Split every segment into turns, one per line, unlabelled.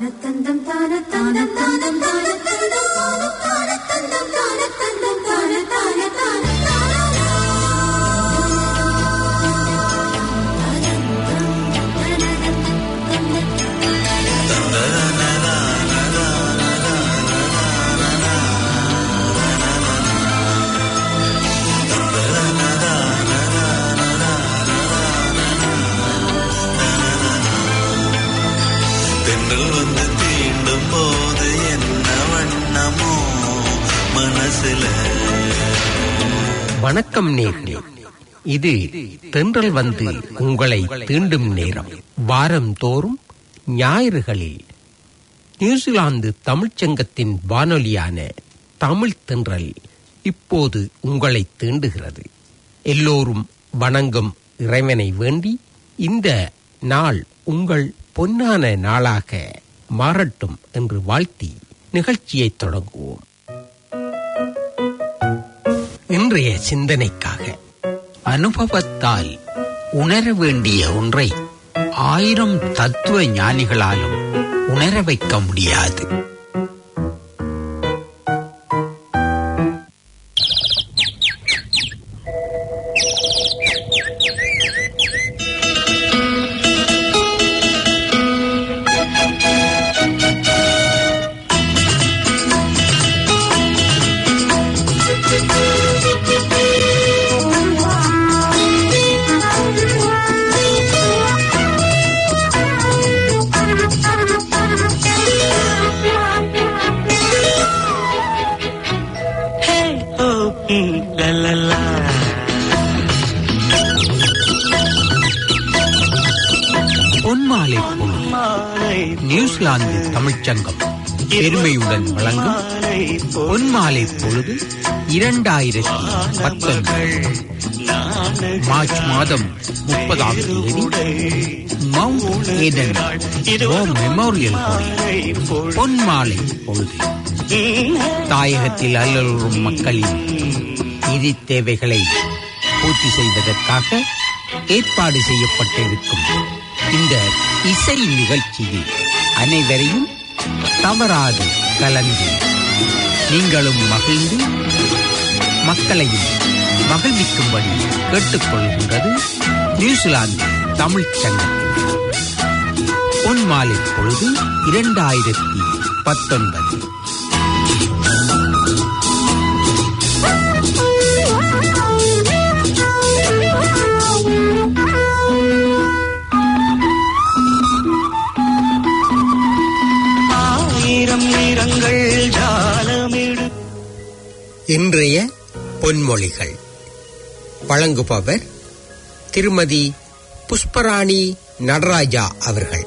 தானத்தந்தம் தானத்தந்தம் தானம் தானத்தந்தம் தானத்தந்தம் தானத்தந்தம் தான தான தான
தென்றல் வந்து தீண்டும் போது என்ன வண்ணமோ மனசுல
வணக்கம் நேர்களே இது தென்றல் வந்து உங்களை தீண்டும் நேரம் வாரந்தோறும் ஞாயிறுகளில் நியூசிலாந்து தமிழ்ச்சங்கத்தின் வானொலியான தமிழ் தென்றல் இப்போது உங்களை தீண்டுகிறது எல்லோரும் வணங்கும் இறைவனை வேண்டி இந்த நாள் உங்கள் பொன்னான நாளாக மாறட்டும் என்று வாழ்த்தி நிகழ்ச்சியை தொடங்குவோம் இன்றைய சிந்தனைக்காக
அனுபவத்தால் உணர வேண்டிய ஒன்றை ஆயிரம் தத்துவ ஞானிகளாலும் உணர வைக்க முடியாது பொன்மாலை பொழுது நியூசிலாந்து தமிழ்ச்சங்கம் பெருமையுடன் வழங்கும் பொன்மாலை பொழுது இரண்டாயிரத்தி பத்தொன்பது மார்ச் மாதம் முப்பதாம் தேதி மவுண்ட் ஏதன் வார் மெமோரியல் ஹாலில் பொன்மாலை பொழுது தாயகத்தில் அல்லலுறும் மக்களின் நிதி தேவைகளை பூர்த்தி செய்வதற்காக ஏற்பாடு செய்யப்பட்டிருக்கும் இந்த இசை நிகழ்ச்சியில் அனைவரையும் தவறாது கலந்து நீங்களும் மகிழ்ந்து மக்களையும் மகிழ்விக்கும்படி கேட்டுக்கொள்கின்றது நியூசிலாந்து தமிழ்ச் சங்கத்தின் பொன்மாலை பொழுது இரண்டாயிரத்தி பத்தொன்பது
ஆயிரம் நிறங்கள் ஜாலமிடு
இன்றைய பொன்மொழிகள் வழங்குபவர் திருமதி புஷ்பராணி நடராஜா அவர்கள்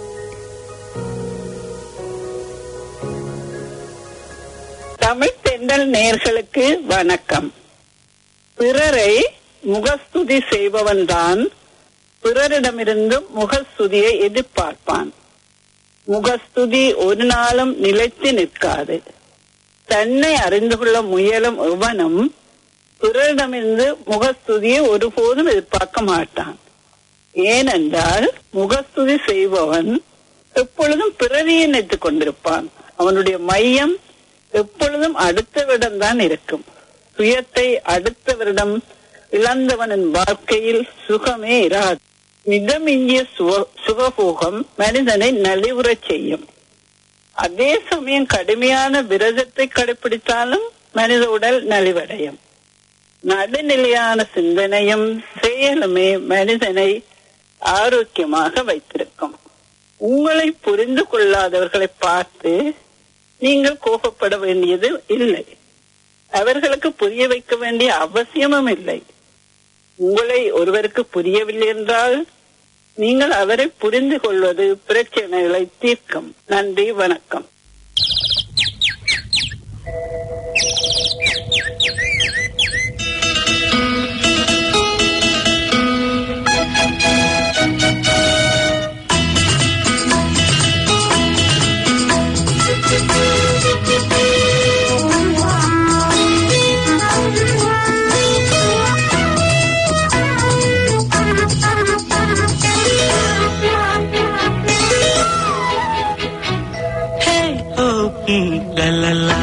தமிழ் தென்றல் நேர்களுக்கு வணக்கம் பிறரை முகஸ்துதி செய்பவன்தான் பிறரிடமிருந்து முகஸ்துதியை எதிர்பார்ப்பான் முகஸ்துதி ஒரு நாளும் நிலைத்து நிற்காது தன்னை அறிந்து கொள்ள முயலும் எவனும் பிறரிடமிருந்து முகஸ்துதியை ஒருபோதும் எதிர்பார்க்க மாட்டான் ஏனென்றால் முகஸ்துதி செய்பவன் எப்பொழுதும் பிறரையே நினைத்துக் கொண்டிருப்பான் அவனுடைய மையம் எப்பொழுதும் அடுத்தவரிடம் தான் இருக்கும் சுயத்தை அடுத்தவரிடம் இழந்தவனின் வாழ்க்கையில் சுகமே இராது மிதமிஞ்சிய சுக- சுகபோகம் மனிதனை நலிவுறச் செய்யும் அதே சமயம் கடுமையான விரதத்தை கடைபிடித்தாலும் மனித உடல் நலிவடையும் நடுநிலையான சிந்தனையும் செயலுமே மனிதனை ஆரோக்கியமாக வைத்திருக்கும் உங்களை புரிந்து கொள்ளாதவர்களை பார்த்து நீங்கள் கோபப்பட வேண்டியது இல்லை அவர்களுக்கு புரிய வைக்க வேண்டிய அவசியமும் இல்லை உங்களை ஒருவருக்கு புரியவில்லை என்றால் நீங்கள் அவரை புரிந்து கொள்வது பிரச்சனைகளை தீர்க்கும் நன்றி வணக்கம்
லலலா.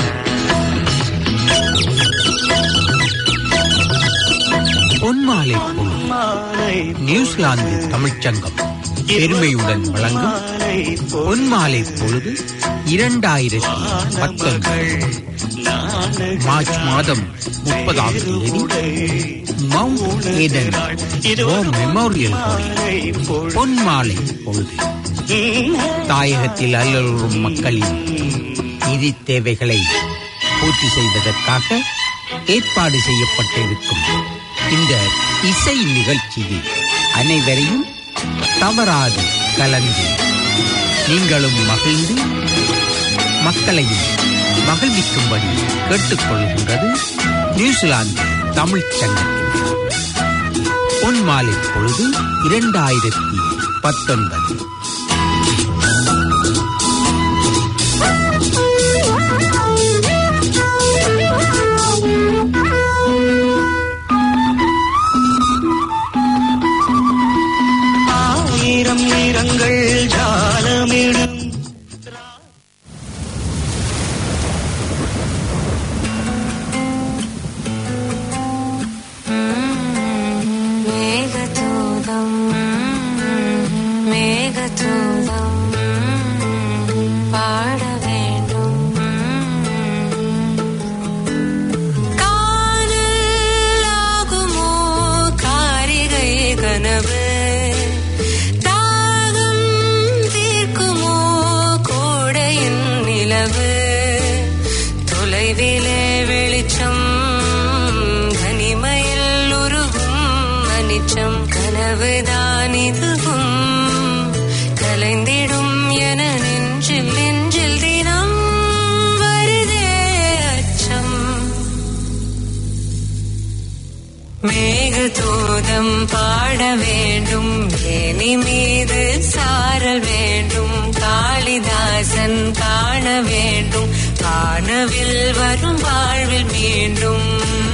பொன்மாலை பொழுது
மாலை
நியூசிலாந்து தமிழ்ச்சங்கம் பெருமையுடன் வழங்கும்
மாலை பொன்
பொன்மாலை பொழுது இரண்டாயிரத்தி பத்தொன்பது மார்ச் மாதம் முப்பதாம் தேதி மவுண்ட் ஏடன் வார் மெமோரியல் ஹாலில் பொன்மாலை பொழுது தாயகத்தில் அல்லலுறும் மக்களின் நிதி தேவைகளை பூர்த்தி செய்வதற்காக ஏற்பாடு செய்யப்பட்டிருக்கும் இந்த இசை நிகழ்ச்சியில் அனைவரையும் தவறாது கலந்து நீங்களும் மகிழ்ந்து மக்களையும் மகிழ்விக்கும்படி கேட்டுக்கொள்கின்றது நியூசிலாந்து தமிழ்ச் சங்கத்தின் பொன்மாலை பொழுது இரண்டாயிரத்தி பத்தொன்பது
ஆயிரம் நிறங்கள் ஜாலமிடும்
மேகதூதம் மேகதூதம் பாட வேண்டும் காணலாகுமோ காரிகை கனவு தாகம் தீர்க்குமோ கோடையின் நிலவு தொலைவிலே வெளிச்சம் தனிமையில் உருகும் அனிச்சம் கனவுதான் இதுவும் கலைந்திடும் என நெஞ்சில் நெஞ்சில் தினம் வருதே அச்சம் மேகதூதம் பாட வேண்டும் ஏனி மீது சாரல் வேண்டும் காளிதாசன் காண வேண்டும் காணவில் வரும் வாழ்வில் மீண்டும்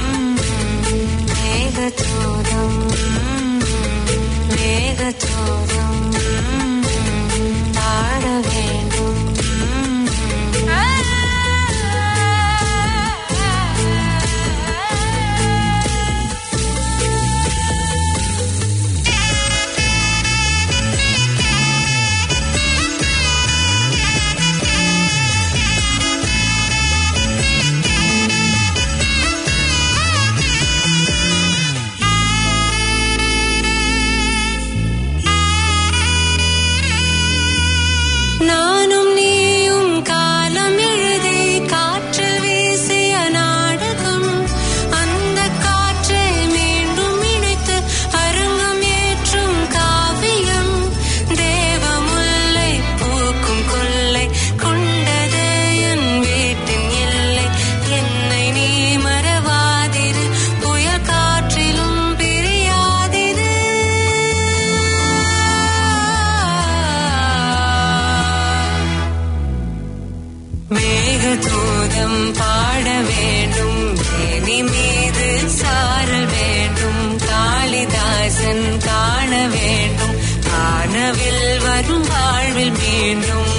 மேகதூதம் மேகதூதம் பாட வேண்டும் நானும் நீயும் காலம் எழுதி காற்றில் வீசிய நாடகம் அந்த காற்றை மீண்டும் இணைத்து அரங்கம் ஏற்றும் காவியம் தேவமுல்லை பூக்கும் கொல்லை கொண்டது என் வீட்டின் எல்லை என்னை நீ மறவாதிரு புயல் காற்றிலும் பிரியாதிரு மேகதூதம் பாட வேண்டும் தேனி மீது சாரல் வேண்டும் காளிதாசன் காண வேண்டும் காணவில் வரும் வாழ்வில் மீண்டும்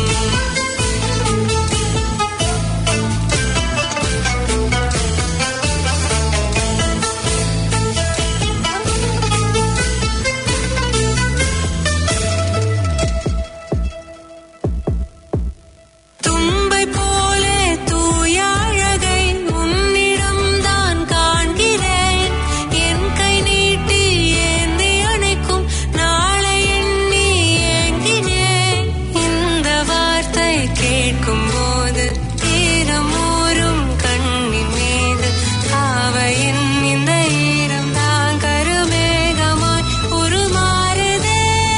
தும்பை போலே தூய அழகை உன்னிடம் தான் காண்கிறேன் என் கை நீட்டி ஏந்தி அணைக்கும் நாளை எண்ணி ஏங்கினேன் இந்த வார்த்தை கேட்கும் போது ஈரமூறும் கண்ணின் மீது ஆவையின் இந்த ஈரம் தான் கருமேகமாய் உருமாறுதே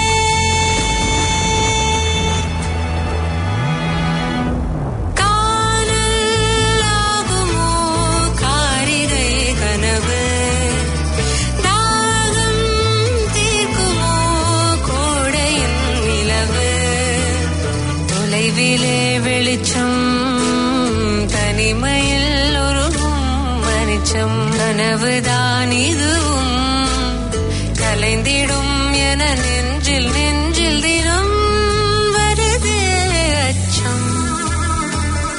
காணலாகுமோ காரிகை கனவு தாகம் தீர்க்குமோ கோடையின் நிலவு தொலைவிலே வெளிச்சம் தனிமையில் உருகும் மனிச்சம் கனவுதான் இதுவும் கலைந்திடும் என நெஞ்சில் நெஞ்சில் தினம் வருதே அச்சம்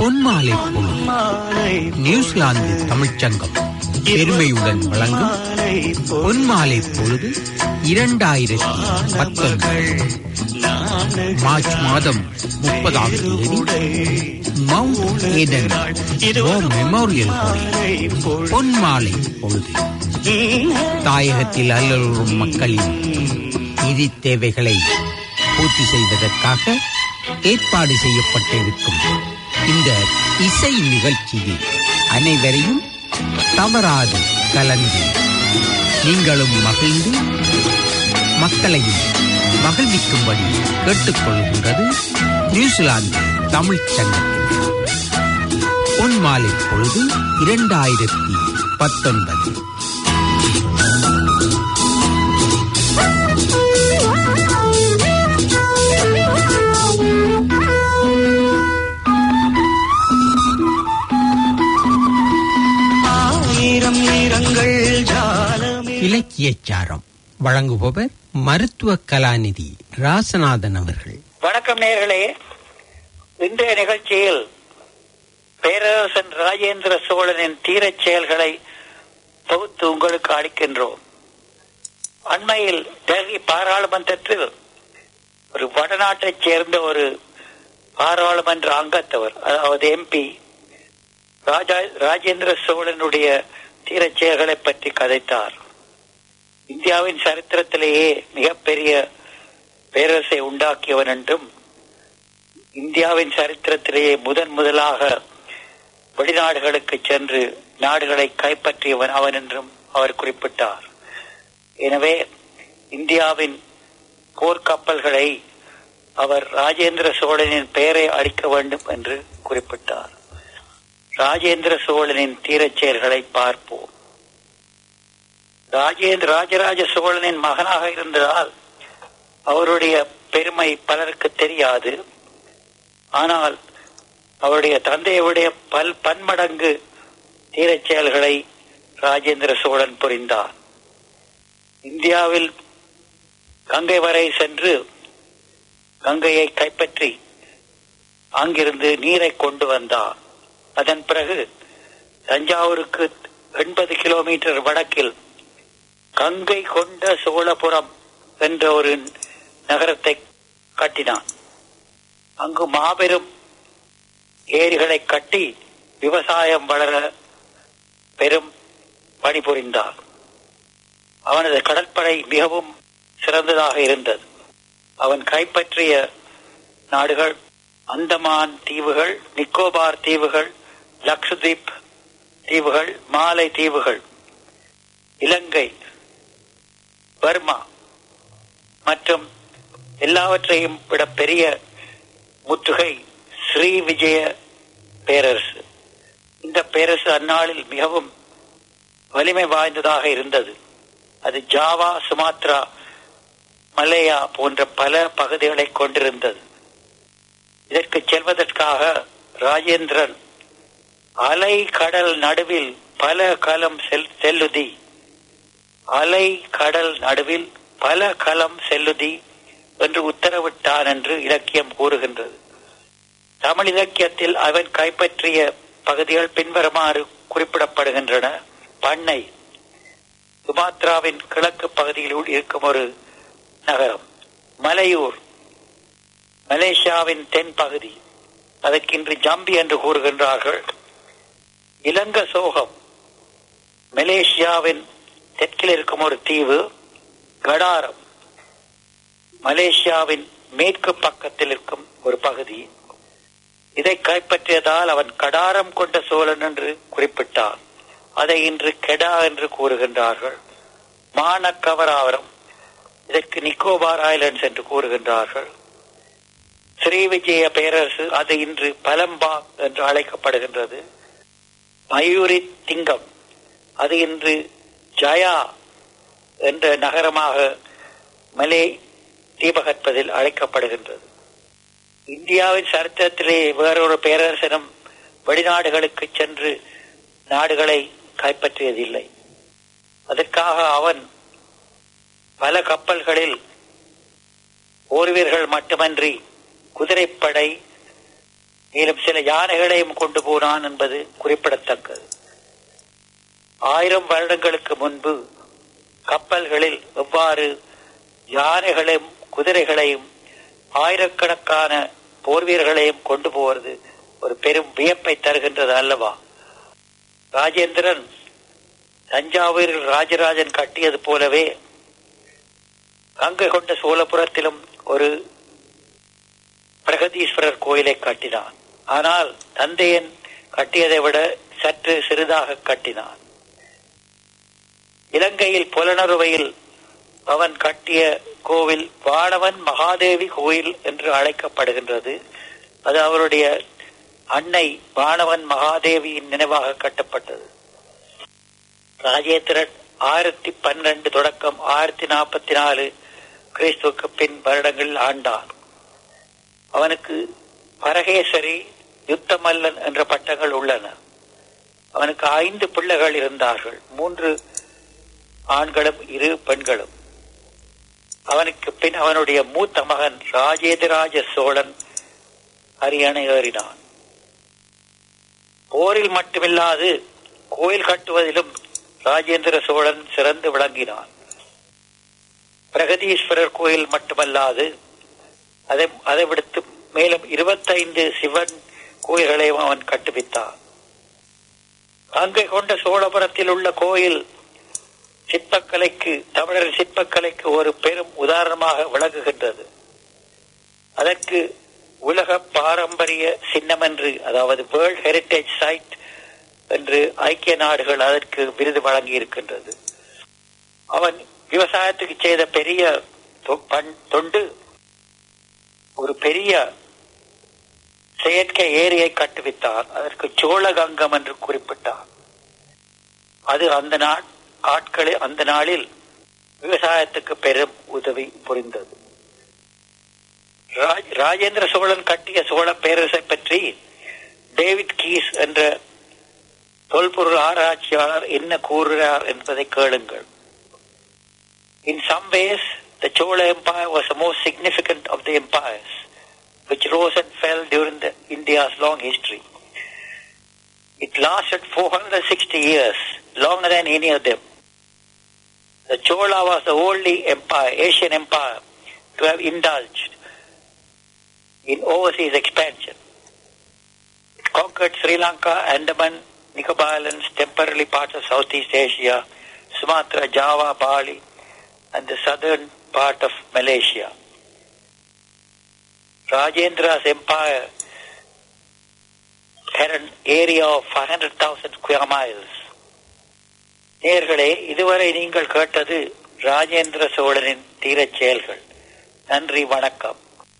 பொன்மாலை பொழுது நியூசிலாந்து தமிழ்ச்சங்கம் பெருமையுடன் வழங்கும் பொன்மாலை பொழுது இரண்டாயிரத்தி பத்தொன்பது மார்ச் மாதம் முப்பதாம் தேதி மவுண்ட் ஏடன் வார் மெமோரியல் ஹாலில் பொன்மாலை பொழுது தாயகத்தில் அல்லலுறும் மக்களின் நிதி தேவைகளை பூர்த்தி செய்வதற்காக ஏற்பாடு செய்யப்பட்டிருக்கும் இந்த இசை நிகழ்ச்சியில் அனைவரையும் தவறாது கலந்து நீங்களும் மகிழ்ந்து மக்களையும் மகிழ்விக்கும்படி கேட்டுக்கொள்கின்றது நியூசிலாந்து தமிழ்ச் சங்கத்தின் பொன்மாலை பொழுது இரண்டாயிரத்தி பத்தொன்பது
ஆயிரம் நிறங்கள் ஜாலமே
இலக்கியச்சாரம் வழங்குபவர் மருத்துவ கலாநிதி ராசநாதன் அவர்கள்
வணக்கம் நேர்களே இன்றைய நிகழ்ச்சியில் பேரரசன் ராஜேந்திர சோழனின் தீரச் செயல்களை தொகுத்து உங்களுக்கு அளிக்கின்றோம் அண்மையில் டெல்லி பாராளுமன்றத்தில் ஒரு வடநாட்டைச் சேர்ந்த ஒரு பாராளுமன்ற அங்கத்தவர் அதாவது எம்பி ராஜா ராஜேந்திர சோழனுடைய தீரச் செயல்களை பற்றி கதைத்தார் இந்தியாவின் சரித்திரத்திலேயே மிகப்பெரிய பேரரசை உண்டாக்கியவன் என்றும் இந்தியாவின் சரித்திரத்திலேயே முதன் முதலாக வெளிநாடுகளுக்கு சென்று நாடுகளை கைப்பற்றியவன் அவன் என்றும் அவர் குறிப்பிட்டார் எனவே இந்தியாவின் போர்க்கப்பல்களை அவர் ராஜேந்திர சோழனின் பெயரை அளிக்க வேண்டும் என்று குறிப்பிட்டார் ராஜேந்திர சோழனின் தீரச் செயல்களை பார்ப்போம் ராஜேந்திர ராஜராஜ சோழனின் மகனாக இருந்ததால் அவருடைய பெருமை பலருக்கு தெரியாது ஆனால் அவருடைய தந்தையுடைய பல் பன்மடங்கு தீரச் செயல்களை ராஜேந்திர சோழன் புரிந்தார் இந்தியாவில் கங்கை வரை சென்று கங்கையை கைப்பற்றி அங்கிருந்து நீரை கொண்டு வந்தார் அதன் பிறகு தஞ்சாவூருக்கு எண்பது கிலோமீட்டர் வடக்கில் கங்கை கொண்ட சோழபுரம் என்ற ஒரு நகரத்தை கட்டினான் அங்கு மாபெரும் ஏரிகளை கட்டி விவசாயம் வளர பெரும் பணிபுரிந்தார் அவனது கடற்படை மிகவும் சிறந்ததாக இருந்தது அவன் கைப்பற்றிய நாடுகள் அந்தமான் தீவுகள் நிக்கோபார் தீவுகள் லக்ஷதீப் தீவுகள் மாலை தீவுகள் இலங்கை பர்மா மற்றும் எல்லாவற்றையும் விட பெரிய முற்றுகை ஸ்ரீ விஜய பேரரசு இந்த பேரரசு அந்நாளில் மிகவும் வலிமை வாய்ந்ததாக இருந்தது அது ஜாவா சுமாத்ரா மலேயா போன்ற பல பகுதிகளை கொண்டிருந்தது இதற்கு செல்வதற்காக ராஜேந்திரன் அலை கடல் நடுவில் பல கலம் செல் செல்லுதி அலை கடல் நடுவில் பல களம் செல்லுதி என்று உத்தரவிட்டான் என்று இலக்கியம் கூறுகின்றது தமிழ் இலக்கியத்தில் அவன் கைப்பற்றிய பகுதிகள் பின்வருமாறு குறிப்பிடப்படுகின்றன பண்ணை சுமாத்ராவின் கிழக்கு பகுதியில் இருக்கும் ஒரு நகரம் மலையூர் மலேசியாவின் தென் பகுதி அதற்கு இன்று ஜம்பி என்று கூறுகின்றார்கள் இலங்க சோகம் மலேசியாவின் தெற்கில் இருக்கும் ஒரு தீவு கடாரம் மலேசியாவின் மேற்கு பக்கத்தில் இருக்கும் ஒரு பகுதி இதை கைப்பற்றியதால் அவன் கடாரம் கொண்ட சோழன் என்று குறிப்பிட்டான் அதை இன்று கெடா என்று கூறுகின்றார்கள் மானக்கவராவரம் இதற்கு நிக்கோபார் ஐலண்ட்ஸ் என்று கூறுகின்றார்கள் ஸ்ரீ விஜய பேரரசு அது இன்று பலம்பா என்று அழைக்கப்படுகின்றது மயூரி திங்கம் அது இன்று ஜயா என்ற நகரமாக மலே தீபகற்பதில் அழைக்கப்படுகின்றது இந்தியாவின் சரித்திரத்திலே வேறொரு பேரரசனும் வெளிநாடுகளுக்கு சென்று நாடுகளை கைப்பற்றியதில்லை அதற்காக அவன் பல கப்பல்களில் போர்வீர்கள் மட்டுமன்றி குதிரைப்படை மேலும் சில யானைகளையும் கொண்டு போனான் என்பது குறிப்பிடத்தக்கது ஆயிரம் வருடங்களுக்கு முன்பு கப்பல்களில் எவ்வாறு யானைகளையும் குதிரைகளையும் ஆயிரக்கணக்கான போர் வீரர்களையும் கொண்டு போவது ஒரு பெரும் வியப்பை தருகின்றது அல்லவா ராஜேந்திரன் தஞ்சாவூரில் ராஜராஜன் கட்டியது போலவே கங்கை கொண்ட சோழபுரத்திலும் ஒரு பிரகதீஸ்வரர் கோயிலை கட்டினான் ஆனால் தந்தையன் கட்டியதை விட சற்று சிறிதாக கட்டினான் இலங்கையில் புலனறுவையில் அவன் கட்டிய கோவில் வானவன் மகாதேவி கோயில் என்று அழைக்கப்படுகின்றது அது அவருடைய அன்னை வானவன் மகாதேவியின் நினைவாக கட்டப்பட்டது ராஜேந்திரன் ஆயிரத்தி பன்னிரண்டு தொடக்கம் ஆயிரத்தி நாற்பத்தி நாலு கிறிஸ்துவுக்கு பின் வருடங்களில் ஆண்டான் அவனுக்கு பரகேசரி யுத்தமல்லன் என்ற பட்டங்கள் உள்ளன அவனுக்கு ஐந்து பிள்ளைகள் இருந்தார்கள் மூன்று ஆண்களும் இரு பெண்களும் அவனுக்கு பின் அவனுடைய மூத்த மகன் ராஜேந்திராஜ சோழன் அரியணை ஏறினான் போரில் மட்டுமில்லாது கோயில் கட்டுவதிலும் ராஜேந்திர சோழன் சிறந்து விளங்கினான் பிரகதீஸ்வரர் கோயில் மட்டுமல்லாது அதை அதை விடுத்து மேலும் இருபத்தைந்து சிவன் கோயில்களையும் அவன் கட்டுவித்தான் கங்கை கொண்ட சோழபுரத்தில் உள்ள கோயில் சிற்பக்கலைக்கு தமிழர் சிற்பக்கலைக்கு ஒரு பெரும் உதாரணமாக விளங்குகின்றது அதற்கு உலக பாரம்பரிய சின்னம் என்று அதாவது வேர்ல்ட் ஹெரிட்டேஜ் சைட் என்று ஐக்கிய நாடுகள் அதற்கு விருது வழங்கி இருக்கின்றது அவன் விவசாயத்துக்கு செய்த பெரிய தொ- பண்- தொண்டு ஒரு பெரிய செயற்கை ஏரியை கட்டுவித்தான் அதற்கு சோழகங்கம் என்று குறிப்பிட்டான் அது அந்த நாள் ஆட்களில் அந்த நாளில் விவசாயத்துக்கு பெரும் உதவி புரிந்தது ராஜ்- ராஜேந்திர சோழன் கட்டிய சோழ பேரரசை பற்றி டேவிட் கீஸ் என்ற தொல்பொருள் ஆராய்ச்சியாளர் என்ன கூறுகிறார் என்பதை கேளுங்கள் In some ways, the Chola Empire was the most significant of the empires, which rose and fell during the India's long history. It lasted 460 years, longer than any of them. The Chola was the only empire, Asian empire, to have indulged in overseas expansion. It conquered Sri Lanka, Andaman, Nicobar Islands, temporarily parts of Southeast Asia, Sumatra, Java, Bali, and the southern part of Malaysia. Rajendra's empire had an area of 500,000 square miles. நேர்களே இதுவரை நீங்கள் கேட்டது ராஜேந்திர சோழனின் தீரச் செயல்கள் நன்றி வணக்கம்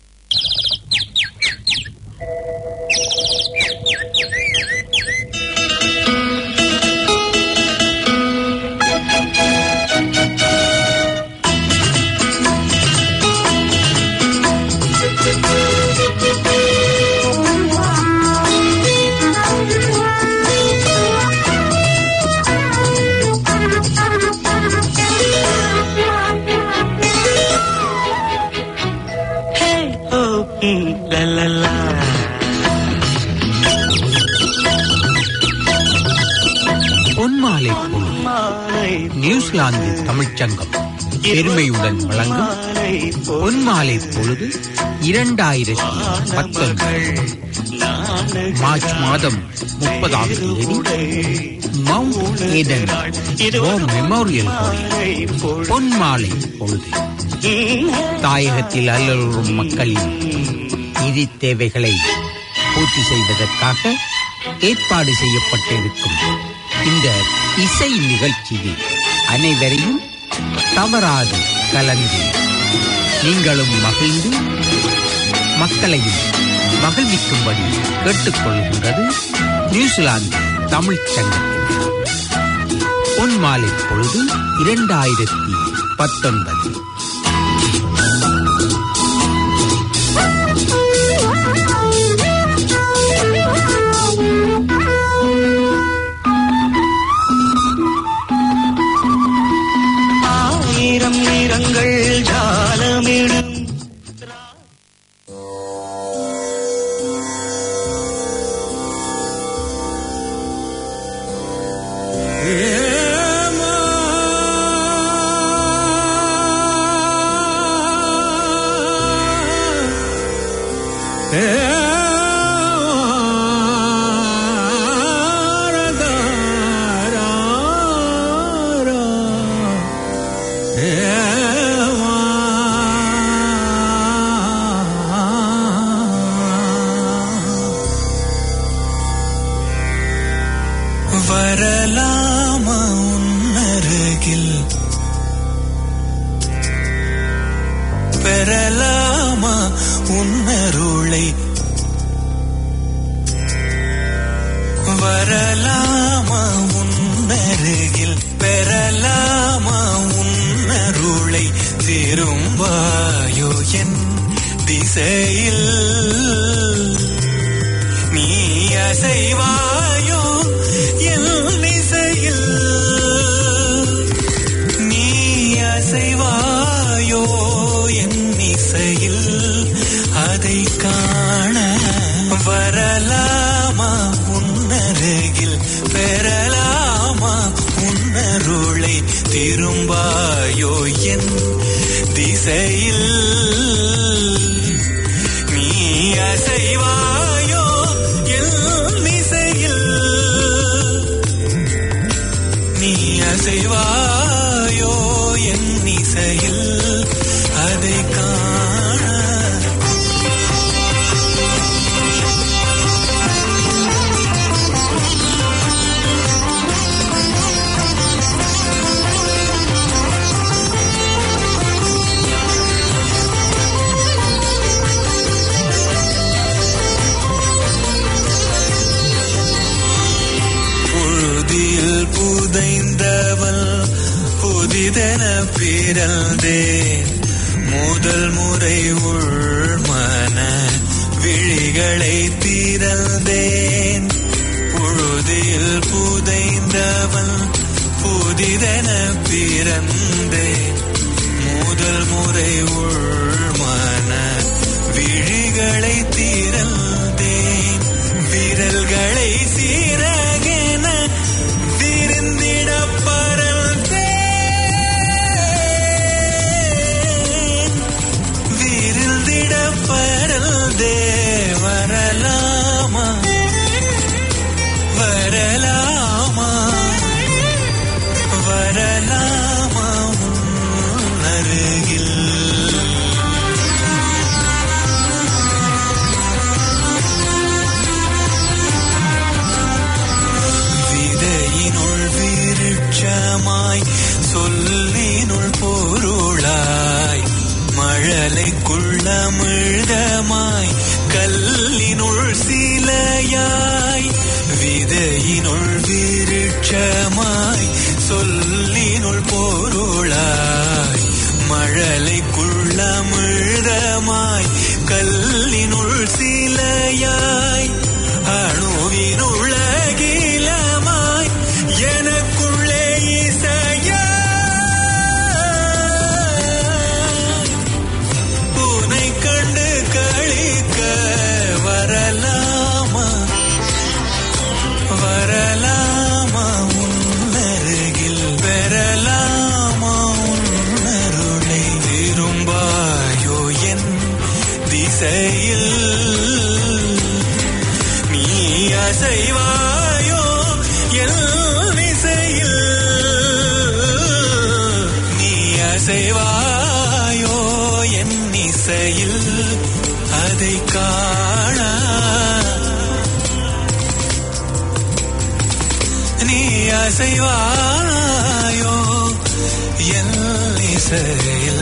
Oh, mm, la la la.
பொன்மாலை பொழுது
மாலை
நியூசிலாந்து தமிழ்ச்சங்கம் பெருமையுடன் வழங்கும்
மாலை
பொன்மாலை பொழுது இரண்டாயிரத்தி பத்தொன்பது மார்ச் மாதம் முப்பதாம் தேதி மவுண்ட் ஏதன் வார் மெமோரியல் ஹாலில் பொன்மாலை பொழுது தாயகத்தில் அல்லலுறும் மக்களின் நிதி தேவைகளை பூர்த்தி செய்வதற்காக ஏற்பாடு செய்யப்பட்டிருக்கும் இந்த இசை நிகழ்ச்சியில் அனைவரையும் தவறாது கலந்து நீங்களும் மகிழ்ந்து மக்களையும் மகிழ்விக்கும்படி கேட்டுக்கொள்கின்றது நியூசிலாந்து தமிழ்ச் சங்கத்தின் பொன்மாலை பொழுது இரண்டாயிரத்தி பத்தொன்பது
ஆயிரம் நிறங்கள் ஜாலமிடும்
வரலாமா உன்னருகில் பெறலாமா உன்னருளை வரலாமா உன்னருகில் பெறலாமா உன்னருளை திரும்பாயோ என் திசையில் நீ அசைவாயோ என் இசையில் நீ அசைவாயோ என் இசையில் அதை காண வரலாமா உன்னருகில் பெறலாமா உன்னருளை திரும்பாயோ என் திசையில் நீ அசைவாயோ என் இசையில் நீ அசைவாயோ என் இசையில் அதை காண புழுதியில் புதைந்தவள் புதிதென பிறந்தேன் முதல் முறை உள்மன விழிகளை திறந்தேன் புழுதியில் புதைந்தவள் புதிதென பிறந்தேன் முதல் முறை உள்மன விழிகளை திறந்தேன் விரல்களை சீரகென விருந்திட பறந்தேன் விருந்திட பறந்தே வரலாமா வரலாமா வரலாமா உன் அருகில் விதையினுள் விருட்சமாய் சொல்லினுள் பொருளாய் மழலைக்குள்ள மிழ்தமாய் கல்லினுள் சிலையாய் விதையினுள் விருட்சமாய் சொல்லினுள் பொருளாய் மழலைக்குள்ள மிழ்தமாய் கல்லினுள் சிலையாய் அணுவினுள்ள கீலமாய் எனக்குள்ளே இசையாய் உனை கண்டு கழிக்க வரலாமா வரலாமா உன்னருகில் பெறலாமா உன்னருளை திரும்பாயோ என் திசையில் நீ அசைவாயோ எல் இசையில் நீ அசைவாயோ என் இசையில் அதை காண நீ அசைவாயோ என் இசையில்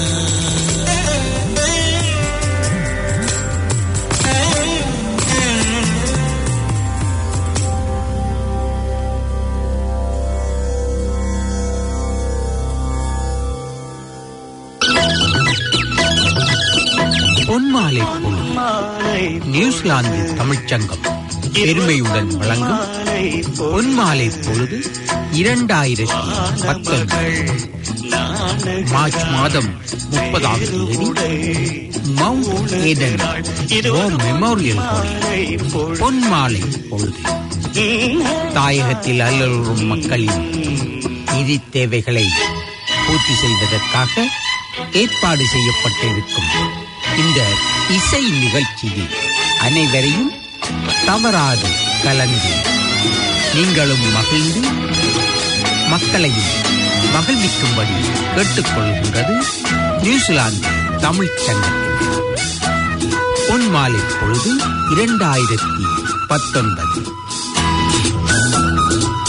பொன்மாலை பொழுது நியூசிலாந்து தமிழ்ச்சங்கம் பெருமையுடன் வழங்கும் பொன்மாலை பொழுது இரண்டாயிரத்தி பத்தொன்பது மார்ச் மாதம் முப்பதாம் தேதி மவுண்ட் ஏதன் ஹோம் மெமோரியல் ஹாலில் பொன்மாலை பொழுது தாயகத்தில் அல்லலுறும் மக்களின் நிதி தேவைகளை பூர்த்தி செய்வதற்காக ஏற்பாடு செய்யப்பட்டிருக்கும் இந்த இசை நிகழ்ச்சியில் அனைவரையும் தவறாது கலந்து நீங்களும் மகிழ்ந்து மக்களையும் மகிழ்விக்கும்படி கேட்டுக்கொள்கின்றது நியூசிலாந்து தமிழ்ச் சங்கத்தின் பொன்மாலை பொழுது இரண்டாயிரத்தி பத்தொன்பது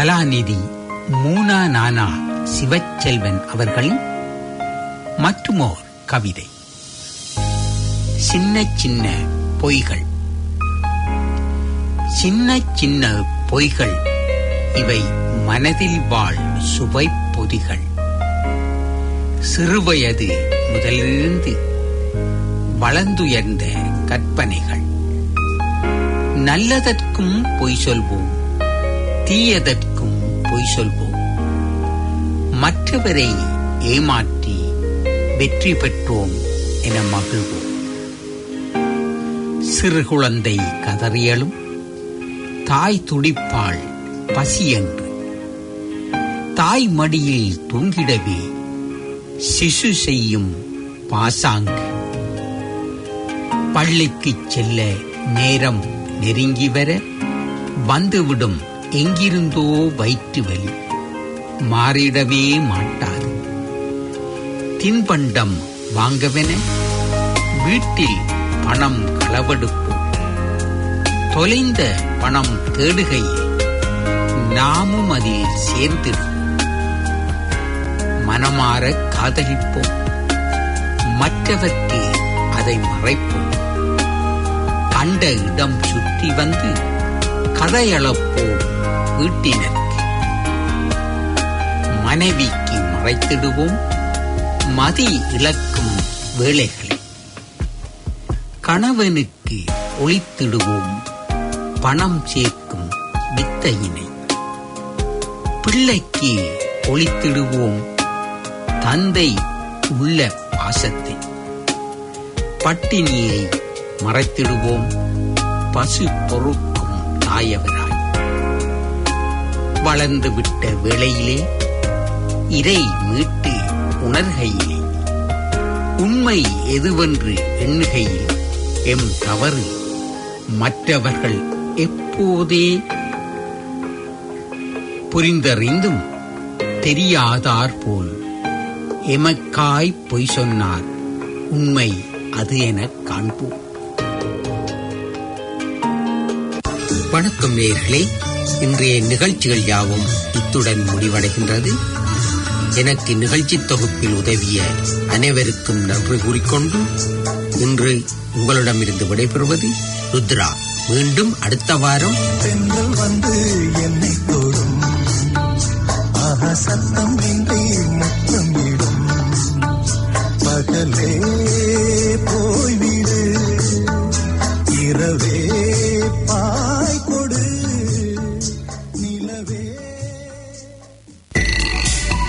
கலாநிதி மூனா நானா சிவச்செல்வன் அவர்களின் மற்றுமோர் கவிதை சின்ன சின்ன பொய்கள் சின்ன சின்ன பொய்கள் இவை மனதில் வாழ் சுவை பொதிகள் சிறுவயது முதலிருந்து வளர்ந்துயர்ந்த கற்பனைகள் நல்லதற்கும் பொய் சொல்வோம் தீயதற்கும் பொய் சொல்வோம் மற்றவரை ஏமாற்றி வெற்றி பெற்றோம் என மகிழ்வோம் சிறு குழந்தை கதறியலும் தாய் துடிப்பாள் பசி என்று தாய் மடியில் தூங்கிடவே சிசு செய்யும் பாசாங்கு பள்ளிக்குச் செல்ல நேரம் நெருங்கி வர வந்துவிடும் எங்கிருந்தோ வயிற்று வலி மாறிடவே மாட்டாது தின்பண்டம் வாங்கவென வீட்டில் பணம் களவெடுப்போம் தொலைந்த பணம் தேடுகையில் நாமும் அதில் சேர்ந்திடும் மனமாற காதலிப்போம் மற்றவர்க்கு அதை மறைப்போம் கண்ட இடம் சுற்றி வந்து கதையளப்போம் வீட்டினருக்கு மனைவிக்கு மறைத்திடுவோம் மதி இழக்கும் வேளைகளில் கணவனுக்கு ஒளித்திடுவோம் பணம் சேர்க்கும் வித்தையினை பிள்ளைக்கு ஒளித்திடுவோம் தந்தை உள்ள பாசத்தை பட்டினியை மறைத்திடுவோம் பசு பொறுக்கும் தாயவராய் வளர்ந்து விட்ட வேளையிலே இறை மீட்டு உணர்கையிலே உண்மை எதுவென்று எண்ணுகையில் எம் தவறு மற்றவர்கள் எப்போதே புரிந்தறிந்தும் தெரியாதார் போல் எமக்காய் பொய் சொன்னார் உண்மை அது எனக் காண்போம் வணக்கம் நேயர்களே இன்றைய நிகழ்ச்சிகள் யாவும் இத்துடன் முடிவடைகின்றது எனக்கு நிகழ்ச்சி தொகுப்பில் உதவிய அனைவருக்கும் நன்றி கூறிக்கொண்டு இன்று உங்களிடமிருந்து விடைபெறுவது ருத்ரா மீண்டும் அடுத்த வாரம்
தென்றல் வந்து என்னை தொடும்